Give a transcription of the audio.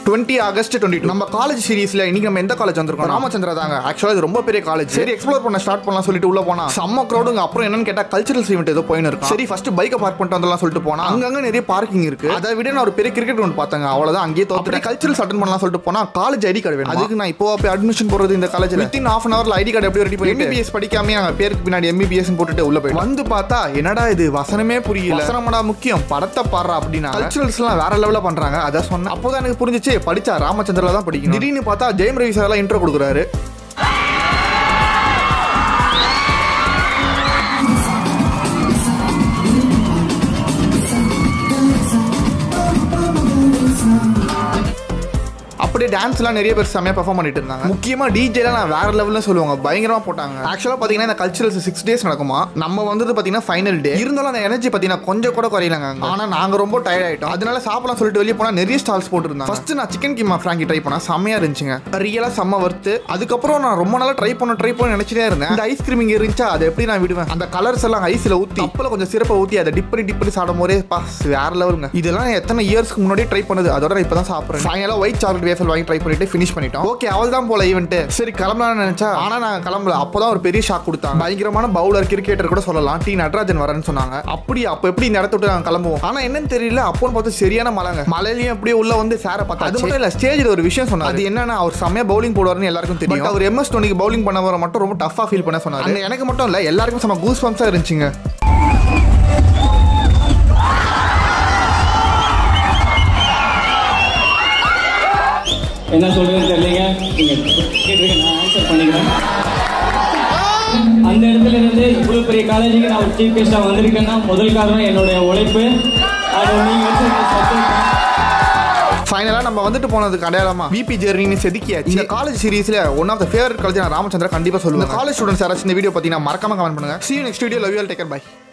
Twenty August twenty நம்ம college சீரிஸ்ல இன்னைக்கு நம்ம எந்த காலேஜ் வந்திருக்கோம் ராமச்சந்திரா தாங்க ஆக்சுவலா இது ரொம்ப பெரிய காலேஜ் சரி எக்ஸ்ப்ளோர் பண்ண ஸ்டார்ட் பண்ணலாம் சொல்லிட்டு உள்ள போனா செம்ம க்ரௌடுங்க அப்புறம் என்னன்னு கேட்டா கல்ச்சரல் ஈவெண்ட் ஏதோ போயின்னு இருக்கும் சரி ஃபர்ஸ்ட் பைக்கை பார்க் பண்ணிட்டு வந்துடலாம் சொல்லிட்டு போனா அங்கங்க நிறைய பார்க்கிங் இருக்கு அதை விட நான் ஒரு பெரிய கிரிக்கெட் கிரவுண்ட் பார்த்தாங்க அவ்வளவுதான் அங்கேயே தோத்து கல்ச்சரல்ஸ் அட்டன் பண்ணலாம் சொல்லிட்டு போனா காலேஜ் ஐடி கார்டு வேணும் அதுக்கு நான் இப்போ போய் அட்மிஷன் போறது இந்த காலேஜ்ல வித்தின் ஹாஃப் அன் ஹவர்ல ஐடி கார்டு எப்படி ரெடி பண்ணி எம்பிபிஎஸ் படிக்காம நாங்க பேருக்கு பின்னாடி எம்பிபிஎஸ் போட்டுட்டு உள்ள போய் வந்து பார்த்தா என்னடா இது வசனமே புரியல வசனமடா முக்கியம் படத்தை பாடுறா அப்படின்னா கல்ச்சுரல்ஸ்லாம் வேற லெவல்ல பண்றாங்க அதான் சொன்னேன் அப்போதான் எனக்கு புரிஞ்சிச்சு படிச்சா ராமச்சந்திரா தான் படிக்கணும் திடீர்னு பார்த்தா ஜெயம் ரவி சார் எல்லாம் இன்ட்ரோ கொடுக்குறாரு அப்படியே டான்ஸ்லாம் நிறைய பேர் செம்மையாக பெர்ஃபார்ம் பண்ணிட்டு இருந்தாங்க முக்கியமாக டிஜேலாம் நான் வேற லெவலில் சொல்லுவாங்க பயங்கரமாக போட்டாங்க ஆக்சுவலாக பார்த்தீங்கன்னா இந்த கல்ச்சரல்ஸ் சிக்ஸ் டேஸ் நடக்குமா நம்ம வந்தது பார்த்தீங்கன்னா ஃபைனல் டே இருந்தாலும் அந்த எனர்ஜி பார்த்தீங்கன்னா கொஞ்சம் கூட குறையலங்க ஆனால் நாங்கள் ரொம்ப டயர்ட் ஆகிட்டோம் அதனால சாப்பிடலாம் சொல்லிட்டு வெளியே போனால் நிறைய ஸ்டால்ஸ் போட்டுருந்தாங்க ஃபர்ஸ்ட் நான் சிக்கன் கிமா ஃப்ராங்கி ட்ரை பண்ணேன் செம்மையாக இருந்துச்சுங்க ரியலாக செம்ம வறுத்து அதுக்கப்புறம் நான் ரொம்ப நாளாக ட்ரை பண்ண ட்ரை பண்ண நினச்சிட்டே இருந்தேன் இந்த ஐஸ்கிரீம் இங்கே இருந்துச்சா அதை எப்படி நான் விடுவேன் அந்த கலர்ஸ் எல்லாம் ஐஸில் ஊற்றி அப்பல கொஞ்சம் சிறப்பை ஊற்றி அதை டிப் பண்ணி டிப் பண்ணி சாப்பிடும் போதே பாஸ் வேற லெவலுங்க இதெல்லாம் நான் எத்தனை இயர்ஸ்க்கு முன்னாடியே ட்ரை பண்ணது அதோட நான் இப்போ தான் சாப்பிட்றேன் ஃபைனலாக ஒயிட் சாக்லேட் வேஃபல் வாங்கி ட்ரை பண்ணிட்டு ஃபினிஷ் பண்ணிட்டோம் ஓகே அவள் தான் போல ஈவெண்ட் சரி கிளம்பலாம்னு நினைச்சா ஆனா நான் கிளம்பல அப்பதான் ஒரு பெரிய ஷாக் கொடுத்தாங்க பயங்கரமான பவுலர் கிரிக்கெட்டர் கூட சொல்லலாம் டி நடராஜன் வரேன்னு சொன்னாங்க அப்படி அப்ப எப்படி இந்த இடத்த விட்டு நாங்க கிளம்புவோம் ஆனா என்னன்னு தெரியல அப்போன்னு பார்த்து சரியான மழைங்க மழையிலயும் அப்படியே உள்ள வந்து சேர பார்த்தா அது மட்டும் இல்ல ஸ்டேஜ்ல ஒரு விஷயம் சொன்னாரு அது என்னன்னா அவர் செம்மையா பவுலிங் போடுவாருன்னு எல்லாருக்கும் தெரியும் அவர் எம்எஸ் தோனிக்கு பவுலிங் பண்ணவரை மட்டும் ரொம்ப டஃபா ஃபீல் பண்ண சொன்னாரு அந்த எனக்கு மட்டும் இல்ல எல்லாருக்கும் செம்ம கூஸ் பம்ப்ஸா இருந்துச்சுங்க என்ன சொல்றதுன்னு தெரியலங்க நீங்க கேட்டிருக்க நான் ஆன்சர் பண்ணிக்கிறேன் அந்த இடத்துல இருந்து இவ்வளவு பெரிய காலேஜுக்கு நான் ஒரு சீஃப் கெஸ்டா வந்திருக்கேன்னா முதல் காரணம் என்னுடைய உழைப்பு அது நீங்க வச்சிருக்க support தான். ஃபைனலாக நம்ம வந்துட்டு போனதுக்கு அடையாளமா பிபி ஜெர்னின்னு செதுக்கியாச்சு இந்த காலேஜ் சீரிஸ்ல one of the favourite college நான் ராமச்சந்திரா கண்டிப்பா சொல்லுவேன் காலேஜ் ஸ்டூடெண்ட்ஸ் யாராச்சும் இந்த வீடியோ பார்த்தீங்கன்னா மறக்காம கமெண்ட் பண்ணுங்க see you next video love you all take care bye